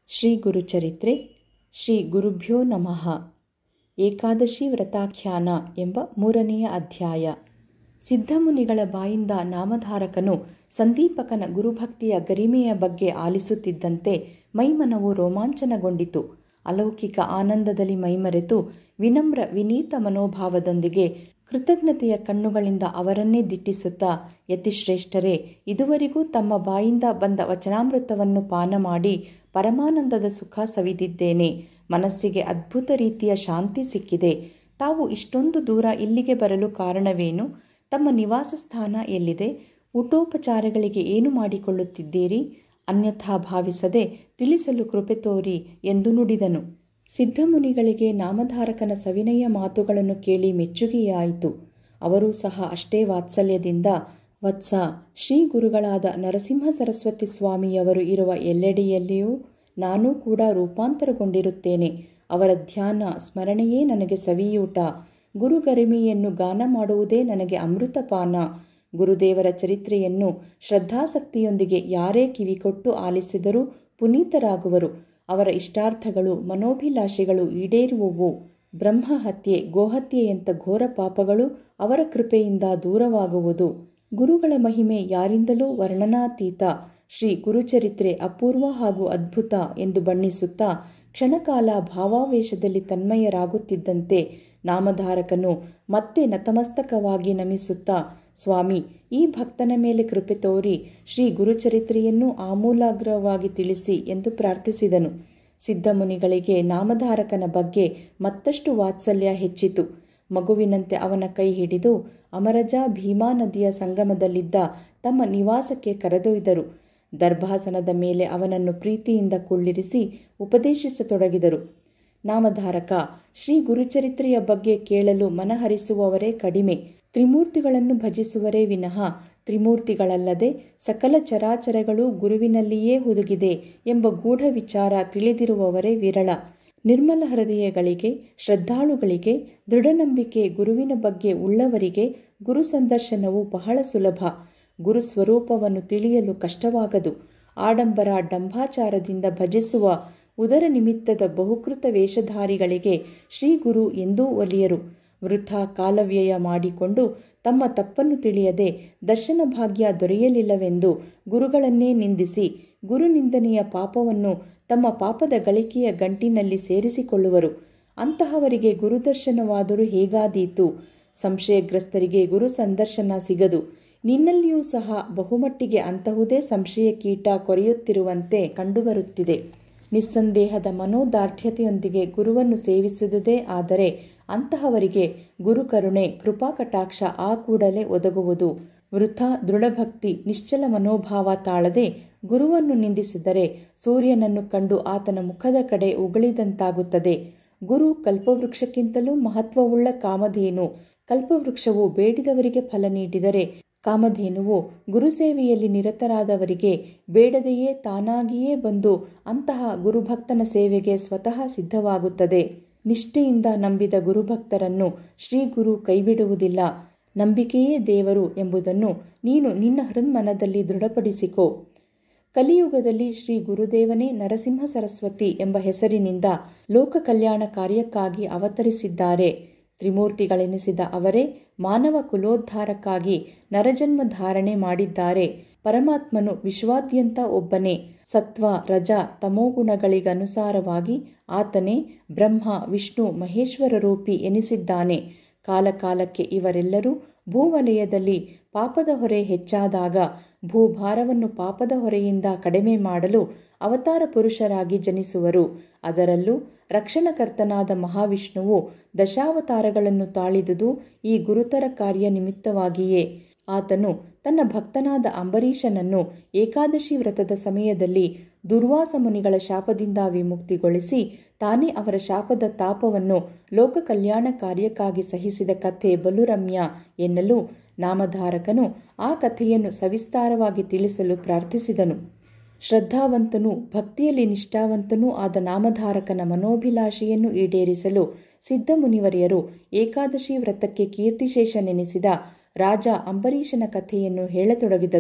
ಶ್ರೀ ಗುರುಚರಿತ್ರೆ ಶ್ರೀ ಗುರುಭ್ಯೋ ನಮಃ ಏಕಾದಶಿ ವ್ರತಾಖ್ಯಾನ ಎಂಬ ಮೂರನೆಯ ಅಧ್ಯಾಯ ಸಿದ್ಧಮುನಿಗಳ ಬಾಯಿಂದ ನಾಮಧಾರಕನು ಸಂದೀಪಕನ ಗುರುಭಕ್ತಿಯ ಗರಿಮೆಯ ಬಗ್ಗೆ ಆಲಿಸುತ್ತಿದ್ದಂತೆ ಮೈಮನವು ರೋಮಾಂಚನಗೊಂಡಿತು ಅಲೌಕಿಕ ಆನಂದದಲ್ಲಿ ಮೈಮರೆತು ವಿನಮ್ರ ವಿನೀತ ಮನೋಭಾವದೊಂದಿಗೆ ಕೃತಜ್ಞತೆಯ ಕಣ್ಣುಗಳಿಂದ ಅವರನ್ನೇ ದಿಟ್ಟಿಸುತ್ತಾ ಯತಿಶ್ರೇಷ್ಠರೇ ಇದುವರೆಗೂ ತಮ್ಮ ಬಾಯಿಂದ ಬಂದ ವಚನಾಮೃತವನ್ನು ಪಾನ ಮಾಡಿ ಪರಮಾನಂದದ ಸುಖ ಸವಿದಿದ್ದೇನೆ ಮನಸ್ಸಿಗೆ ಅದ್ಭುತ ರೀತಿಯ ಶಾಂತಿ ಸಿಕ್ಕಿದೆ ತಾವು ಇಷ್ಟೊಂದು ದೂರ ಇಲ್ಲಿಗೆ ಬರಲು ಕಾರಣವೇನು ತಮ್ಮ ನಿವಾಸ ಸ್ಥಾನ ಎಲ್ಲಿದೆ ಊಟೋಪಚಾರಗಳಿಗೆ ಏನು ಮಾಡಿಕೊಳ್ಳುತ್ತಿದ್ದೀರಿ ಅನ್ಯಥಾ ಭಾವಿಸದೆ ತಿಳಿಸಲು ಕೃಪೆ ತೋರಿ ಎಂದು ನುಡಿದನು ಸಿದ್ಧಮುನಿಗಳಿಗೆ ನಾಮಧಾರಕನ ಸವಿನಯ ಮಾತುಗಳನ್ನು ಕೇಳಿ ಮೆಚ್ಚುಗೆಯಾಯಿತು ಅವರೂ ಸಹ ಅಷ್ಟೇ ವಾತ್ಸಲ್ಯದಿಂದ ವತ್ಸ ಶ್ರೀ ಗುರುಗಳಾದ ನರಸಿಂಹ ಸರಸ್ವತಿ ಸ್ವಾಮಿಯವರು ಇರುವ ಎಲ್ಲೆಡೆಯಲ್ಲಿಯೂ ನಾನೂ ಕೂಡ ರೂಪಾಂತರಗೊಂಡಿರುತ್ತೇನೆ ಅವರ ಧ್ಯಾನ ಸ್ಮರಣೆಯೇ ನನಗೆ ಸವಿಯೂಟ ಗುರುಗರಿಮೆಯನ್ನು ಗಾನ ಮಾಡುವುದೇ ನನಗೆ ಅಮೃತಪಾನ ಗುರುದೇವರ ಚರಿತ್ರೆಯನ್ನು ಶ್ರದ್ಧಾಸಕ್ತಿಯೊಂದಿಗೆ ಯಾರೇ ಕಿವಿಕೊಟ್ಟು ಆಲಿಸಿದರೂ ಪುನೀತರಾಗುವರು ಅವರ ಇಷ್ಟಾರ್ಥಗಳು ಮನೋಭಿಲಾಷೆಗಳು ಈಡೇರುವುವು ಬ್ರಹ್ಮಹತ್ಯೆ ಗೋಹತ್ಯೆಯಂಥ ಘೋರ ಪಾಪಗಳು ಅವರ ಕೃಪೆಯಿಂದ ದೂರವಾಗುವುದು ಗುರುಗಳ ಮಹಿಮೆ ಯಾರಿಂದಲೂ ವರ್ಣನಾತೀತ ಶ್ರೀ ಗುರುಚರಿತ್ರೆ ಅಪೂರ್ವ ಹಾಗೂ ಅದ್ಭುತ ಎಂದು ಬಣ್ಣಿಸುತ್ತಾ ಕ್ಷಣಕಾಲ ಭಾವಾವೇಶದಲ್ಲಿ ತನ್ಮಯರಾಗುತ್ತಿದ್ದಂತೆ ನಾಮಧಾರಕನು ಮತ್ತೆ ನತಮಸ್ತಕವಾಗಿ ನಮಿಸುತ್ತಾ ಸ್ವಾಮಿ ಈ ಭಕ್ತನ ಮೇಲೆ ಕೃಪೆ ತೋರಿ ಶ್ರೀ ಗುರುಚರಿತ್ರೆಯನ್ನು ಆಮೂಲಾಗ್ರವಾಗಿ ತಿಳಿಸಿ ಎಂದು ಪ್ರಾರ್ಥಿಸಿದನು ಸಿದ್ಧಮುನಿಗಳಿಗೆ ನಾಮಧಾರಕನ ಬಗ್ಗೆ ಮತ್ತಷ್ಟು ವಾತ್ಸಲ್ಯ ಹೆಚ್ಚಿತು ಮಗುವಿನಂತೆ ಅವನ ಕೈ ಹಿಡಿದು ಅಮರಜ ಭೀಮಾ ನದಿಯ ಸಂಗಮದಲ್ಲಿದ್ದ ತಮ್ಮ ನಿವಾಸಕ್ಕೆ ಕರೆದೊಯ್ದರು ದರ್ಭಾಸನದ ಮೇಲೆ ಅವನನ್ನು ಪ್ರೀತಿಯಿಂದ ಕುಳ್ಳಿರಿಸಿ ಉಪದೇಶಿಸತೊಡಗಿದರು ನಾಮಧಾರಕ ಶ್ರೀ ಗುರುಚರಿತ್ರೆಯ ಬಗ್ಗೆ ಕೇಳಲು ಮನಹರಿಸುವವರೇ ಕಡಿಮೆ ತ್ರಿಮೂರ್ತಿಗಳನ್ನು ಭಜಿಸುವರೇ ವಿನಃ ತ್ರಿಮೂರ್ತಿಗಳಲ್ಲದೆ ಸಕಲ ಚರಾಚರಗಳು ಗುರುವಿನಲ್ಲಿಯೇ ಹುದುಗಿದೆ ಎಂಬ ಗೂಢ ವಿಚಾರ ತಿಳಿದಿರುವವರೇ ವಿರಳ ನಿರ್ಮಲ ಹೃದಯಗಳಿಗೆ ಶ್ರದ್ಧಾಳುಗಳಿಗೆ ದೃಢನಂಬಿಕೆ ಗುರುವಿನ ಬಗ್ಗೆ ಉಳ್ಳವರಿಗೆ ಗುರು ಸಂದರ್ಶನವು ಬಹಳ ಸುಲಭ ಗುರು ಸ್ವರೂಪವನ್ನು ತಿಳಿಯಲು ಕಷ್ಟವಾಗದು ಆಡಂಬರ ಡಂಭಾಚಾರದಿಂದ ಭಜಿಸುವ ಉದರ ನಿಮಿತ್ತದ ಬಹುಕೃತ ವೇಷಧಾರಿಗಳಿಗೆ ಶ್ರೀ ಗುರು ಎಂದೂ ಒಲಿಯರು ವೃಥ ಕಾಲವ್ಯಯ ಮಾಡಿಕೊಂಡು ತಮ್ಮ ತಪ್ಪನ್ನು ತಿಳಿಯದೆ ದರ್ಶನ ಭಾಗ್ಯ ದೊರೆಯಲಿಲ್ಲವೆಂದು ಗುರುಗಳನ್ನೇ ನಿಂದಿಸಿ ಗುರು ನಿಂದನೆಯ ಪಾಪವನ್ನು ತಮ್ಮ ಪಾಪದ ಗಳಿಕೆಯ ಗಂಟಿನಲ್ಲಿ ಸೇರಿಸಿಕೊಳ್ಳುವರು ಅಂತಹವರಿಗೆ ಗುರುದರ್ಶನವಾದರೂ ಹೇಗಾದೀತು ಸಂಶಯಗ್ರಸ್ತರಿಗೆ ಗುರು ಸಂದರ್ಶನ ಸಿಗದು ನಿನ್ನಲ್ಲಿಯೂ ಸಹ ಬಹುಮಟ್ಟಿಗೆ ಅಂತಹುದೇ ಸಂಶಯ ಕೀಟ ಕೊರೆಯುತ್ತಿರುವಂತೆ ಕಂಡುಬರುತ್ತಿದೆ ನಿಸ್ಸಂದೇಹದ ಮನೋದಾರ್ಢ್ಯತೆಯೊಂದಿಗೆ ಗುರುವನ್ನು ಸೇವಿಸುವುದೇ ಆದರೆ ಅಂತಹವರಿಗೆ ಗುರುಕರುಣೆ ಕೃಪಾಕಟಾಕ್ಷ ಆ ಕೂಡಲೇ ಒದಗುವುದು ವೃಥ ದೃಢಭಕ್ತಿ ನಿಶ್ಚಲ ಮನೋಭಾವ ತಾಳದೆ ಗುರುವನ್ನು ನಿಂದಿಸಿದರೆ ಸೂರ್ಯನನ್ನು ಕಂಡು ಆತನ ಮುಖದ ಕಡೆ ಉಗಳಿದಂತಾಗುತ್ತದೆ ಗುರು ಕಲ್ಪವೃಕ್ಷಕ್ಕಿಂತಲೂ ಮಹತ್ವವುಳ್ಳ ಕಾಮಧೇನು ಕಲ್ಪವೃಕ್ಷವು ಬೇಡಿದವರಿಗೆ ಫಲ ನೀಡಿದರೆ ಕಾಮಧೇನುವು ಗುರುಸೇವೆಯಲ್ಲಿ ನಿರತರಾದವರಿಗೆ ಬೇಡದೆಯೇ ತಾನಾಗಿಯೇ ಬಂದು ಅಂತಹ ಗುರುಭಕ್ತನ ಸೇವೆಗೆ ಸ್ವತಃ ಸಿದ್ಧವಾಗುತ್ತದೆ ನಿಷ್ಠೆಯಿಂದ ನಂಬಿದ ಗುರುಭಕ್ತರನ್ನು ಶ್ರೀ ಗುರು ಕೈಬಿಡುವುದಿಲ್ಲ ನಂಬಿಕೆಯೇ ದೇವರು ಎಂಬುದನ್ನು ನೀನು ನಿನ್ನ ಹೃನ್ಮನದಲ್ಲಿ ದೃಢಪಡಿಸಿಕೋ ಕಲಿಯುಗದಲ್ಲಿ ಶ್ರೀ ಗುರುದೇವನೇ ನರಸಿಂಹ ಸರಸ್ವತಿ ಎಂಬ ಹೆಸರಿನಿಂದ ಲೋಕ ಕಲ್ಯಾಣ ಕಾರ್ಯಕ್ಕಾಗಿ ಅವತರಿಸಿದ್ದಾರೆ ತ್ರಿಮೂರ್ತಿಗಳೆನಿಸಿದ ಅವರೇ ಮಾನವ ಕುಲೋದ್ಧಾರಕ್ಕಾಗಿ ನರಜನ್ಮ ಧಾರಣೆ ಮಾಡಿದ್ದಾರೆ ಪರಮಾತ್ಮನು ವಿಶ್ವಾದ್ಯಂತ ಒಬ್ಬನೇ ಸತ್ವ ರಜ ತಮೋಗುಣಗಳಿಗನುಸಾರವಾಗಿ ಆತನೇ ಬ್ರಹ್ಮ ವಿಷ್ಣು ಮಹೇಶ್ವರ ರೂಪಿ ಎನಿಸಿದ್ದಾನೆ ಕಾಲಕಾಲಕ್ಕೆ ಇವರೆಲ್ಲರೂ ಭೂವಲಯದಲ್ಲಿ ಪಾಪದ ಹೊರೆ ಹೆಚ್ಚಾದಾಗ ಭೂಭಾರವನ್ನು ಪಾಪದ ಹೊರೆಯಿಂದ ಕಡಿಮೆ ಮಾಡಲು ಅವತಾರ ಪುರುಷರಾಗಿ ಜನಿಸುವರು ಅದರಲ್ಲೂ ರಕ್ಷಣಕರ್ತನಾದ ಮಹಾವಿಷ್ಣುವು ದಶಾವತಾರಗಳನ್ನು ತಾಳಿದುದು ಈ ಗುರುತರ ಕಾರ್ಯ ನಿಮಿತ್ತವಾಗಿಯೇ ಆತನು ತನ್ನ ಭಕ್ತನಾದ ಅಂಬರೀಷನನ್ನು ಏಕಾದಶಿ ವ್ರತದ ಸಮಯದಲ್ಲಿ ದುರ್ವಾಸ ಮುನಿಗಳ ಶಾಪದಿಂದ ವಿಮುಕ್ತಿಗೊಳಿಸಿ ತಾನೇ ಅವರ ಶಾಪದ ತಾಪವನ್ನು ಲೋಕ ಕಲ್ಯಾಣ ಕಾರ್ಯಕ್ಕಾಗಿ ಸಹಿಸಿದ ಕಥೆ ಬಲುರಮ್ಯ ಎನ್ನಲು ನಾಮಧಾರಕನು ಆ ಕಥೆಯನ್ನು ಸವಿಸ್ತಾರವಾಗಿ ತಿಳಿಸಲು ಪ್ರಾರ್ಥಿಸಿದನು ಶ್ರದ್ಧಾವಂತನೂ ಭಕ್ತಿಯಲ್ಲಿ ನಿಷ್ಠಾವಂತನೂ ಆದ ನಾಮಧಾರಕನ ಮನೋಭಿಲಾಷೆಯನ್ನು ಈಡೇರಿಸಲು ಸಿದ್ಧಮುನಿವರಿಯರು ಏಕಾದಶಿ ವ್ರತಕ್ಕೆ ಕೀರ್ತಿಶೇಷ ನೆನೆಸಿದ ರಾಜ ಅಂಬರೀಷನ ಕಥೆಯನ್ನು ಹೇಳತೊಡಗಿದರು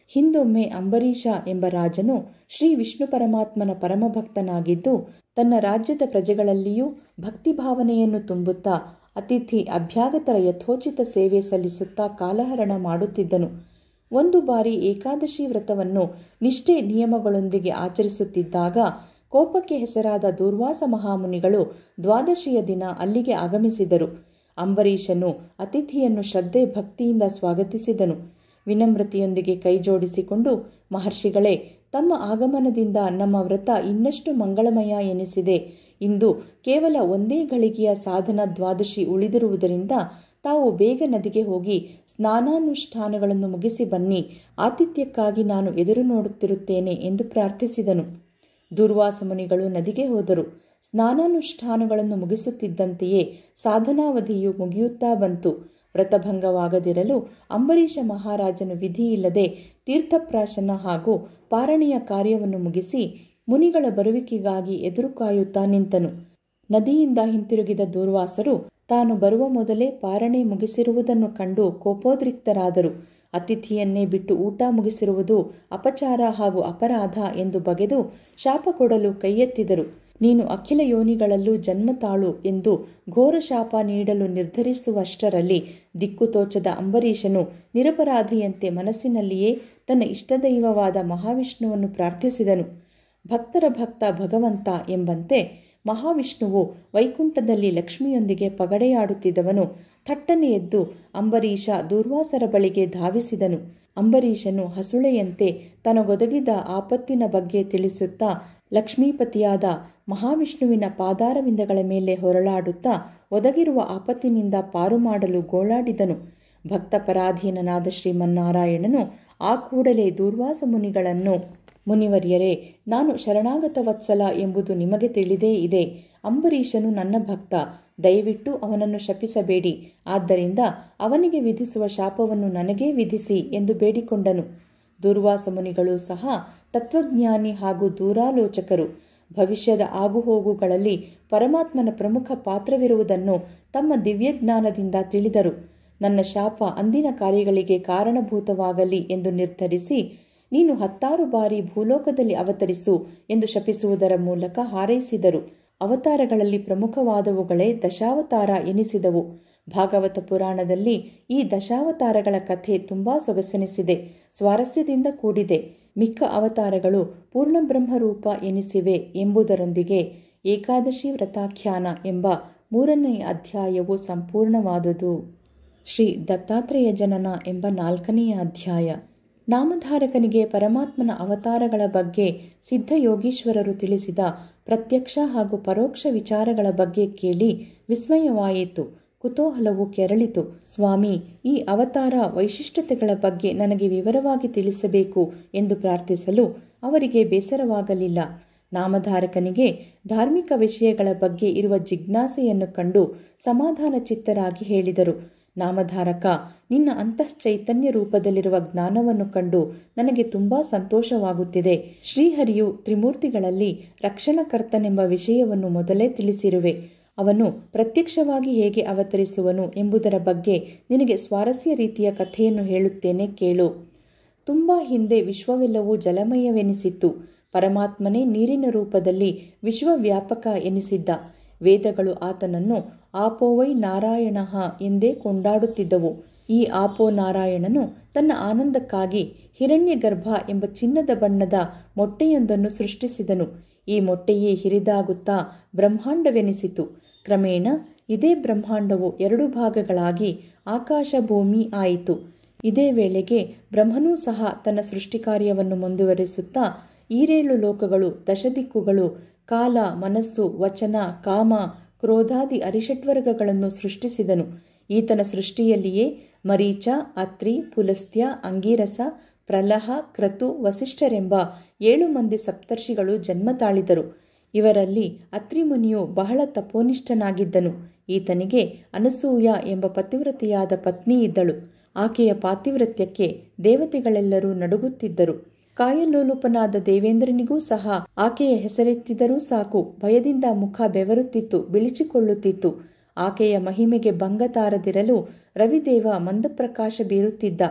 ಹಿಂದೊಮ್ಮೆ ಅಂಬರೀಷ ಎಂಬ ರಾಜನು ಶ್ರೀ ವಿಷ್ಣು ಪರಮಾತ್ಮನ ಪರಮಭಕ್ತನಾಗಿದ್ದು ತನ್ನ ರಾಜ್ಯದ ಪ್ರಜೆಗಳಲ್ಲಿಯೂ ಭಕ್ತಿಭಾವನೆಯನ್ನು ತುಂಬುತ್ತಾ ಅತಿಥಿ ಅಭ್ಯಾಗತರ ಯಥೋಚಿತ ಸೇವೆ ಸಲ್ಲಿಸುತ್ತಾ ಕಾಲಹರಣ ಮಾಡುತ್ತಿದ್ದನು ಒಂದು ಬಾರಿ ಏಕಾದಶಿ ವ್ರತವನ್ನು ನಿಷ್ಠೆ ನಿಯಮಗಳೊಂದಿಗೆ ಆಚರಿಸುತ್ತಿದ್ದಾಗ ಕೋಪಕ್ಕೆ ಹೆಸರಾದ ದುರ್ವಾಸ ಮಹಾಮುನಿಗಳು ದ್ವಾದಶಿಯ ದಿನ ಅಲ್ಲಿಗೆ ಆಗಮಿಸಿದರು ಅಂಬರೀಷನು ಅತಿಥಿಯನ್ನು ಶ್ರದ್ಧೆ ಭಕ್ತಿಯಿಂದ ಸ್ವಾಗತಿಸಿದನು ವಿನಮ್ರತೆಯೊಂದಿಗೆ ಕೈಜೋಡಿಸಿಕೊಂಡು ಮಹರ್ಷಿಗಳೇ ತಮ್ಮ ಆಗಮನದಿಂದ ನಮ್ಮ ವ್ರತ ಇನ್ನಷ್ಟು ಮಂಗಳಮಯ ಎನಿಸಿದೆ ಇಂದು ಕೇವಲ ಒಂದೇ ಗಳಿಗೆಯ ಸಾಧನ ದ್ವಾದಶಿ ಉಳಿದಿರುವುದರಿಂದ ತಾವು ಬೇಗ ನದಿಗೆ ಹೋಗಿ ಸ್ನಾನಾನುಷ್ಠಾನಗಳನ್ನು ಮುಗಿಸಿ ಬನ್ನಿ ಆತಿಥ್ಯಕ್ಕಾಗಿ ನಾನು ಎದುರು ನೋಡುತ್ತಿರುತ್ತೇನೆ ಎಂದು ಪ್ರಾರ್ಥಿಸಿದನು ದುರ್ವಾಸ ಮುನಿಗಳು ನದಿಗೆ ಹೋದರು ಸ್ನಾನಾನುಷ್ಠಾನಗಳನ್ನು ಮುಗಿಸುತ್ತಿದ್ದಂತೆಯೇ ಸಾಧನಾವಧಿಯು ಮುಗಿಯುತ್ತಾ ಬಂತು ವ್ರತಭಂಗವಾಗದಿರಲು ಅಂಬರೀಷ ಮಹಾರಾಜನು ವಿಧಿಯಿಲ್ಲದೆ ತೀರ್ಥಪ್ರಾಶನ ಹಾಗೂ ಪಾರಣೆಯ ಕಾರ್ಯವನ್ನು ಮುಗಿಸಿ ಮುನಿಗಳ ಬರುವಿಕೆಗಾಗಿ ಎದುರು ಕಾಯುತ್ತಾ ನಿಂತನು ನದಿಯಿಂದ ಹಿಂತಿರುಗಿದ ದೂರ್ವಾಸರು ತಾನು ಬರುವ ಮೊದಲೇ ಪಾರಣೆ ಮುಗಿಸಿರುವುದನ್ನು ಕಂಡು ಕೋಪೋದ್ರಿಕ್ತರಾದರು ಅತಿಥಿಯನ್ನೇ ಬಿಟ್ಟು ಊಟ ಮುಗಿಸಿರುವುದು ಅಪಚಾರ ಹಾಗೂ ಅಪರಾಧ ಎಂದು ಬಗೆದು ಶಾಪ ಕೊಡಲು ಕೈಯೆತ್ತಿದರು ನೀನು ಅಖಿಲ ಯೋನಿಗಳಲ್ಲೂ ಜನ್ಮ ತಾಳು ಎಂದು ಘೋರ ಶಾಪ ನೀಡಲು ನಿರ್ಧರಿಸುವಷ್ಟರಲ್ಲಿ ದಿಕ್ಕು ತೋಚದ ಅಂಬರೀಷನು ನಿರಪರಾಧಿಯಂತೆ ಮನಸ್ಸಿನಲ್ಲಿಯೇ ತನ್ನ ಇಷ್ಟದೈವವಾದ ಮಹಾವಿಷ್ಣುವನ್ನು ಪ್ರಾರ್ಥಿಸಿದನು ಭಕ್ತರ ಭಕ್ತ ಭಗವಂತ ಎಂಬಂತೆ ಮಹಾವಿಷ್ಣುವು ವೈಕುಂಠದಲ್ಲಿ ಲಕ್ಷ್ಮಿಯೊಂದಿಗೆ ಪಗಡೆಯಾಡುತ್ತಿದ್ದವನು ಥಟ್ಟನೆ ಎದ್ದು ಅಂಬರೀಷ ದೂರ್ವಾಸರ ಬಳಿಗೆ ಧಾವಿಸಿದನು ಅಂಬರೀಷನು ಹಸುಳೆಯಂತೆ ತನಗೊದಗಿದ ಆಪತ್ತಿನ ಬಗ್ಗೆ ತಿಳಿಸುತ್ತಾ ಲಕ್ಷ್ಮೀಪತಿಯಾದ ಮಹಾವಿಷ್ಣುವಿನ ಪಾದಾರವಿಂದಗಳ ಮೇಲೆ ಹೊರಳಾಡುತ್ತಾ ಒದಗಿರುವ ಆಪತ್ತಿನಿಂದ ಪಾರು ಮಾಡಲು ಗೋಳಾಡಿದನು ಭಕ್ತಪರಾಧೀನನಾದ ಶ್ರೀಮನ್ನಾರಾಯಣನು ಆ ಕೂಡಲೇ ದೂರ್ವಾಸ ಮುನಿಗಳನ್ನು ಮುನಿವರ್ಯರೇ ನಾನು ಶರಣಾಗತ ವತ್ಸಲ ಎಂಬುದು ನಿಮಗೆ ತಿಳಿದೇ ಇದೆ ಅಂಬರೀಷನು ನನ್ನ ಭಕ್ತ ದಯವಿಟ್ಟು ಅವನನ್ನು ಶಪಿಸಬೇಡಿ ಆದ್ದರಿಂದ ಅವನಿಗೆ ವಿಧಿಸುವ ಶಾಪವನ್ನು ನನಗೇ ವಿಧಿಸಿ ಎಂದು ಬೇಡಿಕೊಂಡನು ದುರ್ವಾಸ ಮುನಿಗಳು ಸಹ ತತ್ವಜ್ಞಾನಿ ಹಾಗೂ ದೂರಾಲೋಚಕರು ಭವಿಷ್ಯದ ಆಗುಹೋಗುಗಳಲ್ಲಿ ಪರಮಾತ್ಮನ ಪ್ರಮುಖ ಪಾತ್ರವಿರುವುದನ್ನು ತಮ್ಮ ದಿವ್ಯಜ್ಞಾನದಿಂದ ತಿಳಿದರು ನನ್ನ ಶಾಪ ಅಂದಿನ ಕಾರ್ಯಗಳಿಗೆ ಕಾರಣಭೂತವಾಗಲಿ ಎಂದು ನಿರ್ಧರಿಸಿ ನೀನು ಹತ್ತಾರು ಬಾರಿ ಭೂಲೋಕದಲ್ಲಿ ಅವತರಿಸು ಎಂದು ಶಪಿಸುವುದರ ಮೂಲಕ ಹಾರೈಸಿದರು ಅವತಾರಗಳಲ್ಲಿ ಪ್ರಮುಖವಾದವುಗಳೇ ದಶಾವತಾರ ಎನಿಸಿದವು ಭಾಗವತ ಪುರಾಣದಲ್ಲಿ ಈ ದಶಾವತಾರಗಳ ಕಥೆ ತುಂಬಾ ಸೊಗಸೆನಿಸಿದೆ ಸ್ವಾರಸ್ಯದಿಂದ ಕೂಡಿದೆ ಮಿಕ್ಕ ಅವತಾರಗಳು ಪೂರ್ಣಬ್ರಹ್ಮರೂಪ ಎನಿಸಿವೆ ಎಂಬುದರೊಂದಿಗೆ ಏಕಾದಶಿ ವ್ರತಾಖ್ಯಾನ ಎಂಬ ಮೂರನೇ ಅಧ್ಯಾಯವು ಸಂಪೂರ್ಣವಾದುದು ಶ್ರೀ ದತ್ತಾತ್ರೇಯ ಜನನ ಎಂಬ ನಾಲ್ಕನೆಯ ಅಧ್ಯಾಯ ನಾಮಧಾರಕನಿಗೆ ಪರಮಾತ್ಮನ ಅವತಾರಗಳ ಬಗ್ಗೆ ಸಿದ್ಧಯೋಗೀಶ್ವರರು ತಿಳಿಸಿದ ಪ್ರತ್ಯಕ್ಷ ಹಾಗೂ ಪರೋಕ್ಷ ವಿಚಾರಗಳ ಬಗ್ಗೆ ಕೇಳಿ ವಿಸ್ಮಯವಾಯಿತು ಕುತೂಹಲವು ಕೆರಳಿತು ಸ್ವಾಮಿ ಈ ಅವತಾರ ವೈಶಿಷ್ಟ್ಯತೆಗಳ ಬಗ್ಗೆ ನನಗೆ ವಿವರವಾಗಿ ತಿಳಿಸಬೇಕು ಎಂದು ಪ್ರಾರ್ಥಿಸಲು ಅವರಿಗೆ ಬೇಸರವಾಗಲಿಲ್ಲ ನಾಮಧಾರಕನಿಗೆ ಧಾರ್ಮಿಕ ವಿಷಯಗಳ ಬಗ್ಗೆ ಇರುವ ಜಿಜ್ಞಾಸೆಯನ್ನು ಕಂಡು ಸಮಾಧಾನ ಚಿತ್ತರಾಗಿ ಹೇಳಿದರು ನಾಮಧಾರಕ ನಿನ್ನ ಅಂತಶ್ಚೈತನ್ಯ ರೂಪದಲ್ಲಿರುವ ಜ್ಞಾನವನ್ನು ಕಂಡು ನನಗೆ ತುಂಬಾ ಸಂತೋಷವಾಗುತ್ತಿದೆ ಶ್ರೀಹರಿಯು ತ್ರಿಮೂರ್ತಿಗಳಲ್ಲಿ ರಕ್ಷಣಕರ್ತನೆಂಬ ವಿಷಯವನ್ನು ಮೊದಲೇ ತಿಳಿಸಿರುವೆ ಅವನು ಪ್ರತ್ಯಕ್ಷವಾಗಿ ಹೇಗೆ ಅವತರಿಸುವನು ಎಂಬುದರ ಬಗ್ಗೆ ನಿನಗೆ ಸ್ವಾರಸ್ಯ ರೀತಿಯ ಕಥೆಯನ್ನು ಹೇಳುತ್ತೇನೆ ಕೇಳು ತುಂಬಾ ಹಿಂದೆ ವಿಶ್ವವೆಲ್ಲವೂ ಜಲಮಯವೆನಿಸಿತ್ತು ಪರಮಾತ್ಮನೇ ನೀರಿನ ರೂಪದಲ್ಲಿ ವಿಶ್ವವ್ಯಾಪಕ ಎನಿಸಿದ್ದ ವೇದಗಳು ಆತನನ್ನು ಆಪೋವೈ ನಾರಾಯಣ ಎಂದೇ ಕೊಂಡಾಡುತ್ತಿದ್ದವು ಈ ಆಪೋ ನಾರಾಯಣನು ತನ್ನ ಆನಂದಕ್ಕಾಗಿ ಹಿರಣ್ಯಗರ್ಭ ಎಂಬ ಚಿನ್ನದ ಬಣ್ಣದ ಮೊಟ್ಟೆಯೊಂದನ್ನು ಸೃಷ್ಟಿಸಿದನು ಈ ಮೊಟ್ಟೆಯೇ ಹಿರಿದಾಗುತ್ತಾ ಬ್ರಹ್ಮಾಂಡವೆನಿಸಿತು ಕ್ರಮೇಣ ಇದೇ ಬ್ರಹ್ಮಾಂಡವು ಎರಡು ಭಾಗಗಳಾಗಿ ಆಕಾಶ ಭೂಮಿ ಆಯಿತು ಇದೇ ವೇಳೆಗೆ ಬ್ರಹ್ಮನೂ ಸಹ ತನ್ನ ಸೃಷ್ಟಿ ಕಾರ್ಯವನ್ನು ಮುಂದುವರಿಸುತ್ತಾ ಈರೇಳು ಲೋಕಗಳು ದಶದಿಕ್ಕುಗಳು ಕಾಲ ಮನಸ್ಸು ವಚನ ಕಾಮ ಕ್ರೋಧಾದಿ ಅರಿಷಟ್ವರ್ಗಗಳನ್ನು ಸೃಷ್ಟಿಸಿದನು ಈತನ ಸೃಷ್ಟಿಯಲ್ಲಿಯೇ ಮರೀಚ ಅತ್ರಿ ಪುಲಸ್ತ್ಯ ಅಂಗೀರಸ ಪ್ರಲಹ ಕ್ರತು ವಸಿಷ್ಠರೆಂಬ ಏಳು ಮಂದಿ ಸಪ್ತರ್ಷಿಗಳು ಜನ್ಮ ತಾಳಿದರು ಇವರಲ್ಲಿ ಅತ್ರಿಮುನಿಯು ಬಹಳ ತಪೋನಿಷ್ಠನಾಗಿದ್ದನು ಈತನಿಗೆ ಅನಸೂಯ ಎಂಬ ಪತಿವ್ರತೆಯಾದ ಪತ್ನಿ ಇದ್ದಳು ಆಕೆಯ ಪಾತಿವ್ರತ್ಯಕ್ಕೆ ದೇವತೆಗಳೆಲ್ಲರೂ ನಡುಗುತ್ತಿದ್ದರು ಕಾಯಲೋಲುಪನಾದ ದೇವೇಂದ್ರನಿಗೂ ಸಹ ಆಕೆಯ ಹೆಸರೆತ್ತಿದರೂ ಸಾಕು ಭಯದಿಂದ ಮುಖ ಬೆವರುತ್ತಿತ್ತು ಬಿಳಿಚಿಕೊಳ್ಳುತ್ತಿತ್ತು ಆಕೆಯ ಮಹಿಮೆಗೆ ಭಂಗ ತಾರದಿರಲು ರವಿದೇವ ಮಂದಪ್ರಕಾಶ ಬೀರುತ್ತಿದ್ದ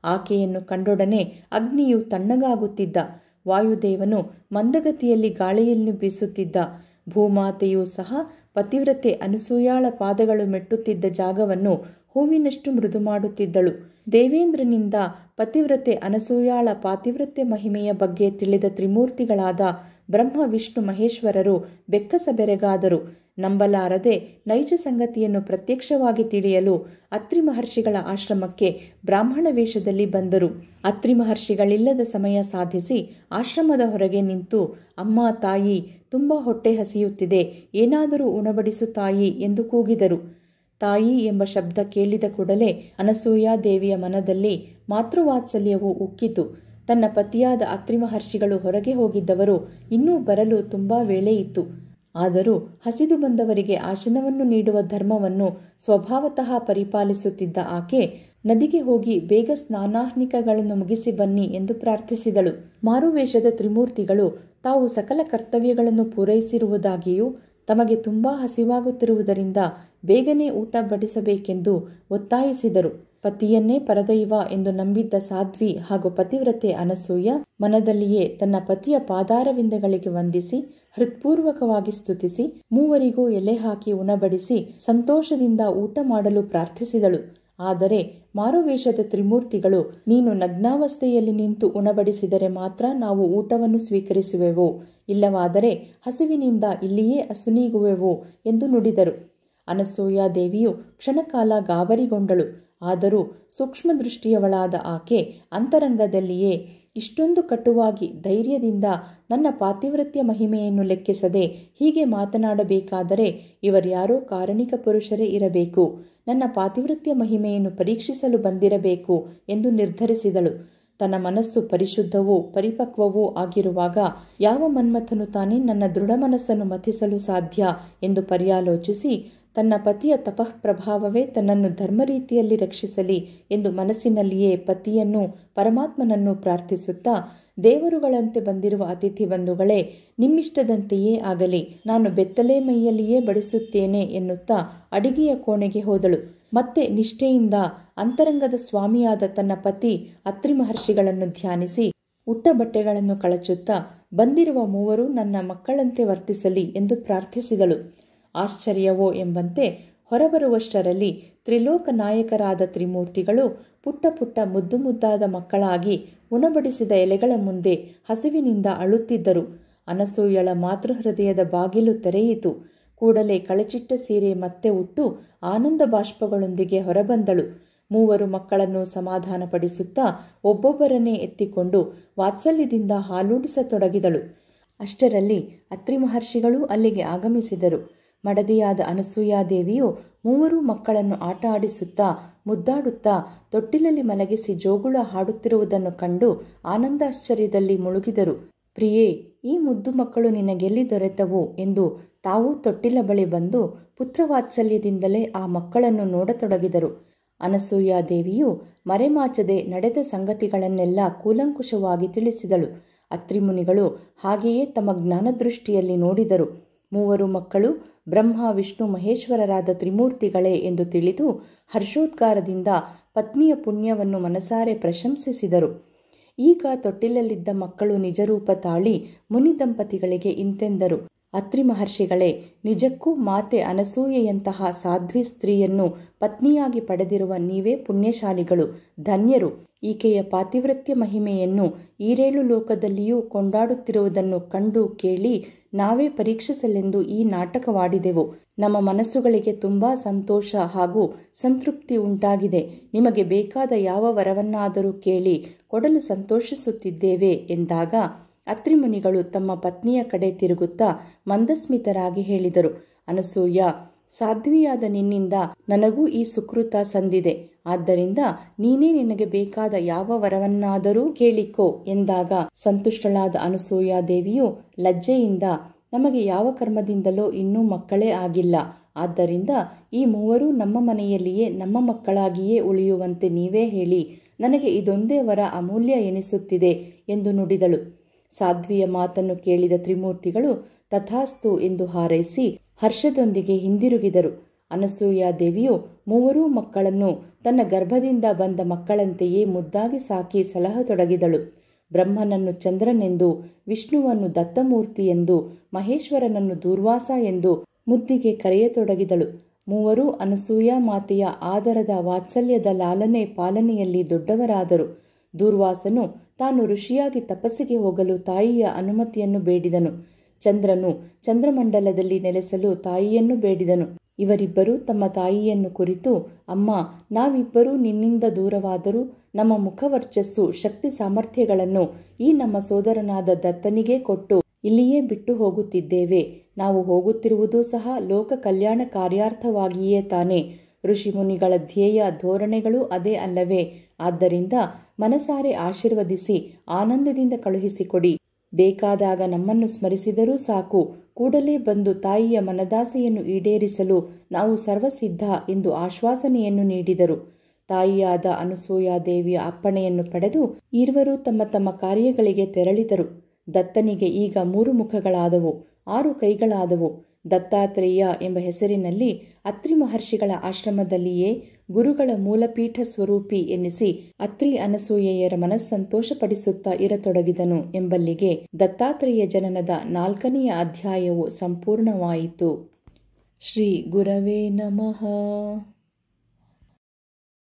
ಆಕೆಯನ್ನು ಕಂಡೊಡನೆ ಅಗ್ನಿಯು ತಣ್ಣಗಾಗುತ್ತಿದ್ದ ವಾಯುದೇವನು ಮಂದಗತಿಯಲ್ಲಿ ಗಾಳಿಯನ್ನು ಬೀಸುತ್ತಿದ್ದ ಭೂಮಾತೆಯೂ ಸಹ ಪತಿವ್ರತೆ ಅನಸೂಯಾಳ ಪಾದಗಳು ಮೆಟ್ಟುತ್ತಿದ್ದ ಜಾಗವನ್ನು ಹೂವಿನಷ್ಟು ಮೃದು ಮಾಡುತ್ತಿದ್ದಳು ದೇವೇಂದ್ರನಿಂದ ಪತಿವ್ರತೆ ಅನಸೂಯಾಳ ಪಾತಿವ್ರತ್ಯ ಮಹಿಮೆಯ ಬಗ್ಗೆ ತಿಳಿದ ತ್ರಿಮೂರ್ತಿಗಳಾದ ಬ್ರಹ್ಮ ವಿಷ್ಣು ಮಹೇಶ್ವರರು ಬೆಕ್ಕಸ ಬೆರಗಾದರು ನಂಬಲಾರದೆ ನೈಜ ಸಂಗತಿಯನ್ನು ಪ್ರತ್ಯಕ್ಷವಾಗಿ ತಿಳಿಯಲು ಅತ್ರಿ ಮಹರ್ಷಿಗಳ ಆಶ್ರಮಕ್ಕೆ ಬ್ರಾಹ್ಮಣ ವೇಷದಲ್ಲಿ ಬಂದರು ಅತ್ರಿ ಮಹರ್ಷಿಗಳಿಲ್ಲದ ಸಮಯ ಸಾಧಿಸಿ ಆಶ್ರಮದ ಹೊರಗೆ ನಿಂತು ಅಮ್ಮ ತಾಯಿ ತುಂಬ ಹೊಟ್ಟೆ ಹಸಿಯುತ್ತಿದೆ ಏನಾದರೂ ಉಣಬಡಿಸು ತಾಯಿ ಎಂದು ಕೂಗಿದರು ತಾಯಿ ಎಂಬ ಶಬ್ದ ಕೇಳಿದ ಕೂಡಲೇ ಅನಸೂಯ ದೇವಿಯ ಮನದಲ್ಲಿ ಮಾತೃವಾತ್ಸಲ್ಯವು ಉಕ್ಕಿತು ತನ್ನ ಪತಿಯಾದ ಅತ್ರಿ ಮಹರ್ಷಿಗಳು ಹೊರಗೆ ಹೋಗಿದ್ದವರು ಇನ್ನೂ ಬರಲು ತುಂಬಾ ವೇಳೆ ಇತ್ತು ಆದರೂ ಹಸಿದು ಬಂದವರಿಗೆ ಆಶನವನ್ನು ನೀಡುವ ಧರ್ಮವನ್ನು ಸ್ವಭಾವತಃ ಪರಿಪಾಲಿಸುತ್ತಿದ್ದ ಆಕೆ ನದಿಗೆ ಹೋಗಿ ಬೇಗ ಸ್ನಾನಾಹ್ನಿಕಗಳನ್ನು ಮುಗಿಸಿ ಬನ್ನಿ ಎಂದು ಪ್ರಾರ್ಥಿಸಿದಳು ಮಾರುವೇಷದ ತ್ರಿಮೂರ್ತಿಗಳು ತಾವು ಸಕಲ ಕರ್ತವ್ಯಗಳನ್ನು ಪೂರೈಸಿರುವುದಾಗಿಯೂ ತಮಗೆ ತುಂಬಾ ಹಸಿವಾಗುತ್ತಿರುವುದರಿಂದ ಬೇಗನೆ ಊಟ ಬಡಿಸಬೇಕೆಂದು ಒತ್ತಾಯಿಸಿದರು ಪತಿಯನ್ನೇ ಪರದೈವ ಎಂದು ನಂಬಿದ್ದ ಸಾಧ್ವಿ ಹಾಗೂ ಪತಿವ್ರತೆ ಅನಸೂಯ ಮನದಲ್ಲಿಯೇ ತನ್ನ ಪತಿಯ ಪಾದಾರವಿಂದಗಳಿಗೆ ವಂದಿಸಿ ಹೃತ್ಪೂರ್ವಕವಾಗಿ ಸ್ತುತಿಸಿ ಮೂವರಿಗೂ ಎಲೆ ಹಾಕಿ ಉಣಬಡಿಸಿ ಸಂತೋಷದಿಂದ ಊಟ ಮಾಡಲು ಪ್ರಾರ್ಥಿಸಿದಳು ಆದರೆ ಮಾರುವೇಷದ ತ್ರಿಮೂರ್ತಿಗಳು ನೀನು ನಗ್ನಾವಸ್ಥೆಯಲ್ಲಿ ನಿಂತು ಉಣಬಡಿಸಿದರೆ ಮಾತ್ರ ನಾವು ಊಟವನ್ನು ಸ್ವೀಕರಿಸುವೆವು ಇಲ್ಲವಾದರೆ ಹಸುವಿನಿಂದ ಇಲ್ಲಿಯೇ ಅಸುನೀಗುವೆವು ಎಂದು ನುಡಿದರು ಅನಸೂಯ ದೇವಿಯು ಕ್ಷಣಕಾಲ ಗಾಬರಿಗೊಂಡಳು ಆದರೂ ಸೂಕ್ಷ್ಮ ದೃಷ್ಟಿಯವಳಾದ ಆಕೆ ಅಂತರಂಗದಲ್ಲಿಯೇ ಇಷ್ಟೊಂದು ಕಟುವಾಗಿ ಧೈರ್ಯದಿಂದ ನನ್ನ ಪಾತಿವ್ರತ್ಯ ಮಹಿಮೆಯನ್ನು ಲೆಕ್ಕಿಸದೆ ಹೀಗೆ ಮಾತನಾಡಬೇಕಾದರೆ ಇವರ್ಯಾರೋ ಕಾರಣಿಕ ಪುರುಷರೇ ಇರಬೇಕು ನನ್ನ ಪಾತಿವ್ರತ್ಯ ಮಹಿಮೆಯನ್ನು ಪರೀಕ್ಷಿಸಲು ಬಂದಿರಬೇಕು ಎಂದು ನಿರ್ಧರಿಸಿದಳು ತನ್ನ ಮನಸ್ಸು ಪರಿಶುದ್ಧವೂ ಪರಿಪಕ್ವವೂ ಆಗಿರುವಾಗ ಯಾವ ಮನ್ಮಥನು ತಾನೇ ನನ್ನ ದೃಢ ಮನಸ್ಸನ್ನು ಮಥಿಸಲು ಸಾಧ್ಯ ಎಂದು ಪರ್ಯಾಲೋಚಿಸಿ ತನ್ನ ಪತಿಯ ತಪಃ ಪ್ರಭಾವವೇ ತನ್ನನ್ನು ಧರ್ಮರೀತಿಯಲ್ಲಿ ರಕ್ಷಿಸಲಿ ಎಂದು ಮನಸ್ಸಿನಲ್ಲಿಯೇ ಪತಿಯನ್ನು ಪರಮಾತ್ಮನನ್ನು ಪ್ರಾರ್ಥಿಸುತ್ತಾ ದೇವರುಗಳಂತೆ ಬಂದಿರುವ ಅತಿಥಿ ಬಂಧುಗಳೇ ನಿಮ್ಮಿಷ್ಟದಂತೆಯೇ ಆಗಲಿ ನಾನು ಬೆತ್ತಲೆ ಮೈಯಲ್ಲಿಯೇ ಬಡಿಸುತ್ತೇನೆ ಎನ್ನುತ್ತಾ ಅಡಿಗೆಯ ಕೋಣೆಗೆ ಹೋದಳು ಮತ್ತೆ ನಿಷ್ಠೆಯಿಂದ ಅಂತರಂಗದ ಸ್ವಾಮಿಯಾದ ತನ್ನ ಪತಿ ಅತ್ರಿ ಮಹರ್ಷಿಗಳನ್ನು ಧ್ಯಾನಿಸಿ ಉಟ್ಟ ಬಟ್ಟೆಗಳನ್ನು ಕಳಚುತ್ತಾ ಬಂದಿರುವ ಮೂವರು ನನ್ನ ಮಕ್ಕಳಂತೆ ವರ್ತಿಸಲಿ ಎಂದು ಪ್ರಾರ್ಥಿಸಿದಳು ಆಶ್ಚರ್ಯವೋ ಎಂಬಂತೆ ಹೊರಬರುವಷ್ಟರಲ್ಲಿ ತ್ರಿಲೋಕ ನಾಯಕರಾದ ತ್ರಿಮೂರ್ತಿಗಳು ಪುಟ್ಟ ಪುಟ್ಟ ಮುದ್ದು ಮುದ್ದಾದ ಮಕ್ಕಳಾಗಿ ಉಣಬಡಿಸಿದ ಎಲೆಗಳ ಮುಂದೆ ಹಸಿವಿನಿಂದ ಅಳುತ್ತಿದ್ದರು ಅನಸೂಯಳ ಮಾತೃಹೃದಯದ ಬಾಗಿಲು ತೆರೆಯಿತು ಕೂಡಲೇ ಕಳಚಿಟ್ಟ ಸೀರೆ ಮತ್ತೆ ಉಟ್ಟು ಆನಂದ ಬಾಷ್ಪಗಳೊಂದಿಗೆ ಹೊರಬಂದಳು ಮೂವರು ಮಕ್ಕಳನ್ನು ಸಮಾಧಾನಪಡಿಸುತ್ತಾ ಒಬ್ಬೊಬ್ಬರನ್ನೇ ಎತ್ತಿಕೊಂಡು ವಾತ್ಸಲ್ಯದಿಂದ ಹಾಲೂಡಿಸತೊಡಗಿದಳು ಅಷ್ಟರಲ್ಲಿ ಅತ್ರಿ ಮಹರ್ಷಿಗಳೂ ಅಲ್ಲಿಗೆ ಆಗಮಿಸಿದರು ಮಡದಿಯಾದ ಅನಸೂಯಾದೇವಿಯು ಮೂವರು ಮಕ್ಕಳನ್ನು ಆಟ ಆಡಿಸುತ್ತಾ ಮುದ್ದಾಡುತ್ತಾ ತೊಟ್ಟಿಲಲ್ಲಿ ಮಲಗಿಸಿ ಜೋಗುಳ ಹಾಡುತ್ತಿರುವುದನ್ನು ಕಂಡು ಆನಂದಾಶ್ಚರ್ಯದಲ್ಲಿ ಮುಳುಗಿದರು ಪ್ರಿಯೇ ಈ ಮುದ್ದು ಮಕ್ಕಳು ನಿನಗೆಲ್ಲಿ ದೊರೆತವು ಎಂದು ತಾವು ತೊಟ್ಟಿಲ ಬಳಿ ಬಂದು ಪುತ್ರವಾತ್ಸಲ್ಯದಿಂದಲೇ ಆ ಮಕ್ಕಳನ್ನು ನೋಡತೊಡಗಿದರು ಅನಸೂಯಾದೇವಿಯು ಮರೆಮಾಚದೆ ನಡೆದ ಸಂಗತಿಗಳನ್ನೆಲ್ಲ ಕೂಲಂಕುಷವಾಗಿ ತಿಳಿಸಿದಳು ಅತ್ರಿಮುನಿಗಳು ಹಾಗೆಯೇ ತಮ್ಮ ಜ್ಞಾನದೃಷ್ಟಿಯಲ್ಲಿ ನೋಡಿದರು ಮೂವರು ಮಕ್ಕಳು ಬ್ರಹ್ಮ ವಿಷ್ಣು ಮಹೇಶ್ವರರಾದ ತ್ರಿಮೂರ್ತಿಗಳೇ ಎಂದು ತಿಳಿದು ಹರ್ಷೋದ್ಗಾರದಿಂದ ಪತ್ನಿಯ ಪುಣ್ಯವನ್ನು ಮನಸಾರೆ ಪ್ರಶಂಸಿಸಿದರು ಈಗ ತೊಟ್ಟಿಲಲ್ಲಿದ್ದ ಮಕ್ಕಳು ನಿಜರೂಪ ತಾಳಿ ಮುನಿ ದಂಪತಿಗಳಿಗೆ ಇಂತೆಂದರು ಅತ್ರಿ ಮಹರ್ಷಿಗಳೇ ನಿಜಕ್ಕೂ ಮಾತೆ ಅನಸೂಯೆಯಂತಹ ಸಾಧ್ವಿ ಸ್ತ್ರೀಯನ್ನು ಪತ್ನಿಯಾಗಿ ಪಡೆದಿರುವ ನೀವೇ ಪುಣ್ಯಶಾಲಿಗಳು ಧನ್ಯರು ಈಕೆಯ ಪಾತಿವ್ರತ್ಯ ಮಹಿಮೆಯನ್ನು ಈರೇಳು ಲೋಕದಲ್ಲಿಯೂ ಕೊಂಡಾಡುತ್ತಿರುವುದನ್ನು ಕಂಡು ಕೇಳಿ ನಾವೇ ಪರೀಕ್ಷಿಸಲೆಂದು ಈ ನಾಟಕವಾಡಿದೆವು ನಮ್ಮ ಮನಸ್ಸುಗಳಿಗೆ ತುಂಬಾ ಸಂತೋಷ ಹಾಗೂ ಸಂತೃಪ್ತಿ ಉಂಟಾಗಿದೆ ನಿಮಗೆ ಬೇಕಾದ ಯಾವ ವರವನ್ನಾದರೂ ಕೇಳಿ ಕೊಡಲು ಸಂತೋಷಿಸುತ್ತಿದ್ದೇವೆ ಎಂದಾಗ ಅತ್ರಿಮುನಿಗಳು ತಮ್ಮ ಪತ್ನಿಯ ಕಡೆ ತಿರುಗುತ್ತಾ ಮಂದಸ್ಮಿತರಾಗಿ ಹೇಳಿದರು ಅನಸೂಯ ಸಾಧ್ವಿಯಾದ ನಿನ್ನಿಂದ ನನಗೂ ಈ ಸುಕೃತ ಸಂದಿದೆ ಆದ್ದರಿಂದ ನೀನೇ ನಿನಗೆ ಬೇಕಾದ ಯಾವ ವರವನ್ನಾದರೂ ಕೇಳಿಕೋ ಎಂದಾಗ ಸಂತುಷ್ಟಳಾದ ಅನಸೂಯ ದೇವಿಯು ಲಜ್ಜೆಯಿಂದ ನಮಗೆ ಯಾವ ಕರ್ಮದಿಂದಲೋ ಇನ್ನೂ ಮಕ್ಕಳೇ ಆಗಿಲ್ಲ ಆದ್ದರಿಂದ ಈ ಮೂವರು ನಮ್ಮ ಮನೆಯಲ್ಲಿಯೇ ನಮ್ಮ ಮಕ್ಕಳಾಗಿಯೇ ಉಳಿಯುವಂತೆ ನೀವೇ ಹೇಳಿ ನನಗೆ ಇದೊಂದೇ ವರ ಅಮೂಲ್ಯ ಎನಿಸುತ್ತಿದೆ ಎಂದು ನುಡಿದಳು ಸಾಧ್ವಿಯ ಮಾತನ್ನು ಕೇಳಿದ ತ್ರಿಮೂರ್ತಿಗಳು ತಥಾಸ್ತು ಎಂದು ಹಾರೈಸಿ ಹರ್ಷದೊಂದಿಗೆ ಹಿಂದಿರುಗಿದರು ಅನಸೂಯ ದೇವಿಯು ಮೂವರೂ ಮಕ್ಕಳನ್ನು ತನ್ನ ಗರ್ಭದಿಂದ ಬಂದ ಮಕ್ಕಳಂತೆಯೇ ಮುದ್ದಾಗಿ ಸಾಕಿ ಸಲಹತೊಡಗಿದಳು ಬ್ರಹ್ಮನನ್ನು ಚಂದ್ರನೆಂದು ವಿಷ್ಣುವನ್ನು ದತ್ತಮೂರ್ತಿ ಎಂದು ಮಹೇಶ್ವರನನ್ನು ದೂರ್ವಾಸ ಎಂದು ಮುದ್ದಿಗೆ ಕರೆಯತೊಡಗಿದಳು ಮೂವರೂ ಅನಸೂಯ ಮಾತೆಯ ಆದರದ ವಾತ್ಸಲ್ಯದ ಲಾಲನೆ ಪಾಲನೆಯಲ್ಲಿ ದೊಡ್ಡವರಾದರು ದೂರ್ವಾಸನು ತಾನು ಋಷಿಯಾಗಿ ತಪಸ್ಸಿಗೆ ಹೋಗಲು ತಾಯಿಯ ಅನುಮತಿಯನ್ನು ಬೇಡಿದನು ಚಂದ್ರನು ಚಂದ್ರಮಂಡಲದಲ್ಲಿ ನೆಲೆಸಲು ತಾಯಿಯನ್ನು ಬೇಡಿದನು ಇವರಿಬ್ಬರೂ ತಮ್ಮ ತಾಯಿಯನ್ನು ಕುರಿತು ಅಮ್ಮ ನಾವಿಬ್ಬರೂ ನಿನ್ನಿಂದ ದೂರವಾದರೂ ನಮ್ಮ ಮುಖವರ್ಚಸ್ಸು ಶಕ್ತಿ ಸಾಮರ್ಥ್ಯಗಳನ್ನು ಈ ನಮ್ಮ ಸೋದರನಾದ ದತ್ತನಿಗೆ ಕೊಟ್ಟು ಇಲ್ಲಿಯೇ ಬಿಟ್ಟು ಹೋಗುತ್ತಿದ್ದೇವೆ ನಾವು ಹೋಗುತ್ತಿರುವುದೂ ಸಹ ಲೋಕ ಕಲ್ಯಾಣ ಕಾರ್ಯಾರ್ಥವಾಗಿಯೇ ತಾನೇ ಋಷಿಮುನಿಗಳ ಧ್ಯೇಯ ಧೋರಣೆಗಳು ಅದೇ ಅಲ್ಲವೇ ಆದ್ದರಿಂದ ಮನಸಾರೆ ಆಶೀರ್ವದಿಸಿ ಆನಂದದಿಂದ ಕಳುಹಿಸಿಕೊಡಿ ಬೇಕಾದಾಗ ನಮ್ಮನ್ನು ಸ್ಮರಿಸಿದರೂ ಸಾಕು ಕೂಡಲೇ ಬಂದು ತಾಯಿಯ ಮನದಾಸೆಯನ್ನು ಈಡೇರಿಸಲು ನಾವು ಸರ್ವಸಿದ್ಧ ಎಂದು ಆಶ್ವಾಸನೆಯನ್ನು ನೀಡಿದರು ತಾಯಿಯಾದ ಅನಸೂಯಾದೇವಿಯ ಅಪ್ಪಣೆಯನ್ನು ಪಡೆದು ಇರುವರು ತಮ್ಮ ತಮ್ಮ ಕಾರ್ಯಗಳಿಗೆ ತೆರಳಿದರು ದತ್ತನಿಗೆ ಈಗ ಮೂರು ಮುಖಗಳಾದವು ಆರು ಕೈಗಳಾದವು ದತ್ತಾತ್ರೇಯ ಎಂಬ ಹೆಸರಿನಲ್ಲಿ ಅತ್ರಿ ಮಹರ್ಷಿಗಳ ಆಶ್ರಮದಲ್ಲಿಯೇ ಗುರುಗಳ ಮೂಲಪೀಠ ಸ್ವರೂಪಿ ಎನ್ನಿಸಿ ಅತ್ರಿ ಅನಸೂಯೆಯರ ಮನಸ್ಸಂತೋಷಪಡಿಸುತ್ತಾ ಇರತೊಡಗಿದನು ಎಂಬಲ್ಲಿಗೆ ದತ್ತಾತ್ರೇಯ ಜನನದ ನಾಲ್ಕನೆಯ ಅಧ್ಯಾಯವು ಸಂಪೂರ್ಣವಾಯಿತು ಶ್ರೀ ಗುರವೇ ನಮಃ